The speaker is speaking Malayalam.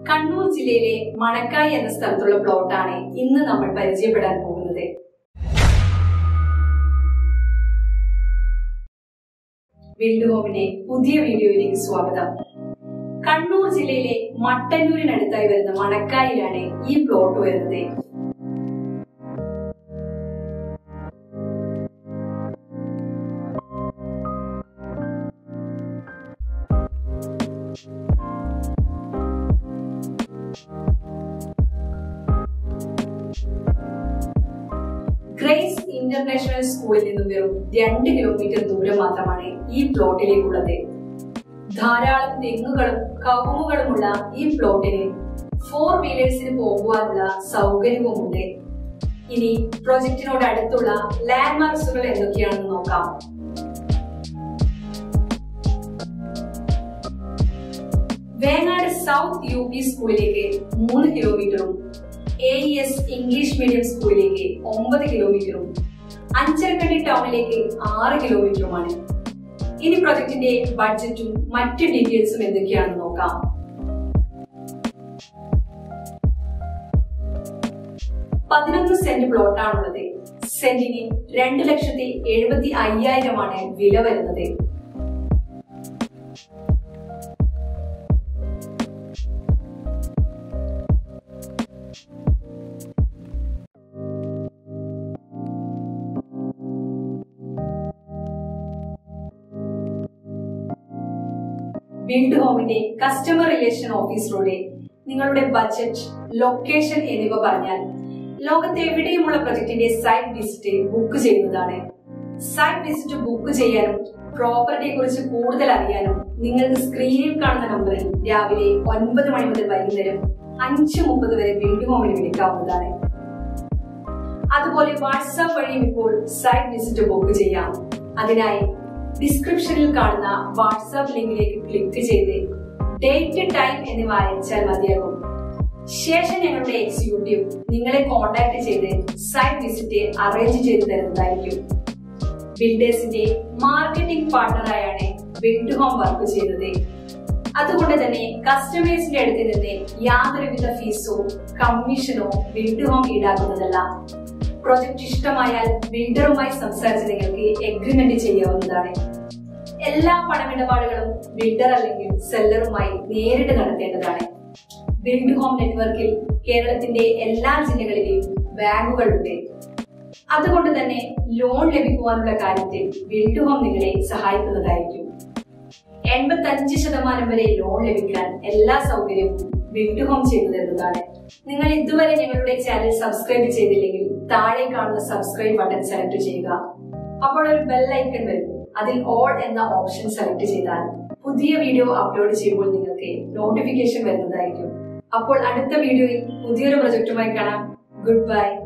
കണ്ണൂർ ജില്ലയിലെ മണക്കായി എന്ന സ്ഥലത്തുള്ള പ്ലോട്ടാണ് ഇന്ന് നമ്മൾ പരിചയപ്പെടാൻ പോകുന്നത് വിൽഡ് ഹോമിന്റെ പുതിയ വീഡിയോയിലേക്ക് സ്വാഗതം കണ്ണൂർ ജില്ലയിലെ മട്ടന്നൂരിനടുത്തായി വരുന്ന മണക്കായിലാണ് ഈ പ്ലോട്ട് വരുന്നത് ഗ്രേസ് ഇന്റർനാഷണൽ സ്കൂളിൽ നിന്നും വെറും രണ്ട് കിലോമീറ്റർ ദൂരം മാത്രമാണ് ഈ പ്ലോട്ടിലേക്കുള്ളത് ധാരാളം തെങ്ങുകളും കവുങ്ങുകളുമുള്ള ഈ പ്ലോട്ടിന് ഫോർ വീലേഴ്സിന് പോകുവാനുള്ള സൗകര്യവുമുണ്ട് ഇനി പ്രൊജക്ടിനോട് അടുത്തുള്ള ലാൻഡ്മാർക്സുകൾ എന്തൊക്കെയാണെന്ന് നോക്കാം വേങ്ങാട് സൗത്ത് യു പി സ്കൂളിലേക്ക് മൂന്ന് കിലോമീറ്ററും എ എസ് ഇംഗ്ലീഷ് മീഡിയം സ്കൂളിലേക്ക് ഒമ്പത് കിലോമീറ്ററും അഞ്ചരക്കണ്ടി ടൗണിലേക്ക് ആറ് കിലോമീറ്ററുമാണ് ഇനി പ്രൊജക്ടിന്റെ ബഡ്ജറ്റും മറ്റ് ഡീറ്റെയിൽസും എന്തൊക്കെയാണെന്ന് നോക്കാം പതിനൊന്ന് സെന്റ് പ്ലോട്ടാണുള്ളത് സെന്റിന് രണ്ട് ലക്ഷത്തി എഴുപത്തി അയ്യായിരമാണ് വില വരുന്നത് ബിൽഡ് ഹോമിന്റെ കസ്റ്റമർ റിലേഷൻ ഓഫീസിലൂടെ നിങ്ങളുടെ ബജറ്റ് ലൊക്കേഷൻ എന്നിവ പറഞ്ഞാൽ ലോകത്തെ എവിടെയുമുള്ള പ്രൊജക്ടിന്റെ സൈറ്റ് വിസിറ്റ് ബുക്ക് ചെയ്യുന്നതാണ് സൈറ്റ് വിസിറ്റ് ബുക്ക് ചെയ്യാനും പ്രോപ്പർട്ടിയെ കുറിച്ച് കൂടുതൽ അറിയാനും നിങ്ങൾക്ക് സ്ക്രീനിൽ കാണുന്ന നമ്പറിൽ രാവിലെ ഒൻപത് മണി മുതൽ വൈകുന്നേരം അഞ്ച് മുപ്പത് വരെ ബിൽഡ് ഹോമിന് വിളിക്കാവുന്നതാണ് അതുപോലെ വാട്സാപ്പ് വഴിയും ഇപ്പോൾ സൈറ്റ് വിസിറ്റ് ബുക്ക് ചെയ്യാം അതിനായി ഡിസ്ക്രിപ്ഷനിൽ കാണുന്ന വാട്സാപ്പ് ലിങ്കിലേക്ക് ക്ലിക്ക് ചെയ്ത് ഡേറ്റ് ടൈം എന്നിവ അയച്ചാൽ മതിയാകും ശേഷം ഞങ്ങളുടെ എക്സിക്യൂട്ടീവ് നിങ്ങളെ കോൺടാക്ട് ചെയ്ത് സൈറ്റ് വിസിറ്റ് അറേഞ്ച് ചെയ്തു തരുന്നതായിരിക്കും ബിൽഡേഴ്സിന്റെ മാർക്കറ്റിംഗ് പാർട്ണറായാണ് ബിൽഡ് ഹോം വർക്ക് ചെയ്യുന്നത് അതുകൊണ്ട് തന്നെ കസ്റ്റമേഴ്സിന്റെ അടുത്ത് നിന്ന് യാതൊരുവിധ ഫീസോ കമ്മീഷനോ ബിൽഡ് ഹോം ഈടാക്കുന്നതല്ല പ്രൊജക്ട് ഇഷ്ടമായാൽ ബിൽഡറുമായി സംസാരിച്ച് നിങ്ങൾക്ക് എഗ്രിമെന്റ് ചെയ്യാവുന്നതാണ് എല്ലാ പണമിടപാടുകളും ബിൽഡർ അല്ലെങ്കിൽ സെല്ലറുമായി നേരിട്ട് നടത്തേണ്ടതാണ് ബിൽഡ് ഹോം നെറ്റ്വർക്കിൽ കേരളത്തിന്റെ എല്ലാ ജില്ലകളിലെയും ബാങ്കുകളുണ്ട് അതുകൊണ്ട് തന്നെ ലോൺ ലഭിക്കുവാനുള്ള കാര്യത്തിൽ ബിൽഡ് ഹോം നിങ്ങളെ സഹായിക്കുന്നതായിരിക്കും എൺപത്തി അഞ്ച് ശതമാനം വരെ ലോൺ ലഭിക്കാൻ എല്ലാ സൗകര്യവും ബിൽഡ് ഹോം ചെയ്തു തരുന്നതാണ് നിങ്ങൾ ഇതുവരെ ഞങ്ങളുടെ ചാനൽ സബ്സ്ക്രൈബ് ചെയ്തില്ലെങ്കിൽ താഴെ കാണുന്ന സബ്സ്ക്രൈബ് ബട്ടൺ സെലക്ട് ചെയ്യുക അപ്പോൾ ഒരു ബെൽ ഐക്കൺ വരും അതിൽ ഓൾ എന്ന ഓപ്ഷൻ സെലക്ട് ചെയ്താൽ പുതിയ വീഡിയോ അപ്ലോഡ് ചെയ്യുമ്പോൾ നിങ്ങൾക്ക് നോട്ടിഫിക്കേഷൻ വരുന്നതായിരിക്കും അപ്പോൾ അടുത്ത വീഡിയോയിൽ പുതിയൊരു പ്രൊജക്റ്റുമായി കാണാം ഗുഡ് ബൈ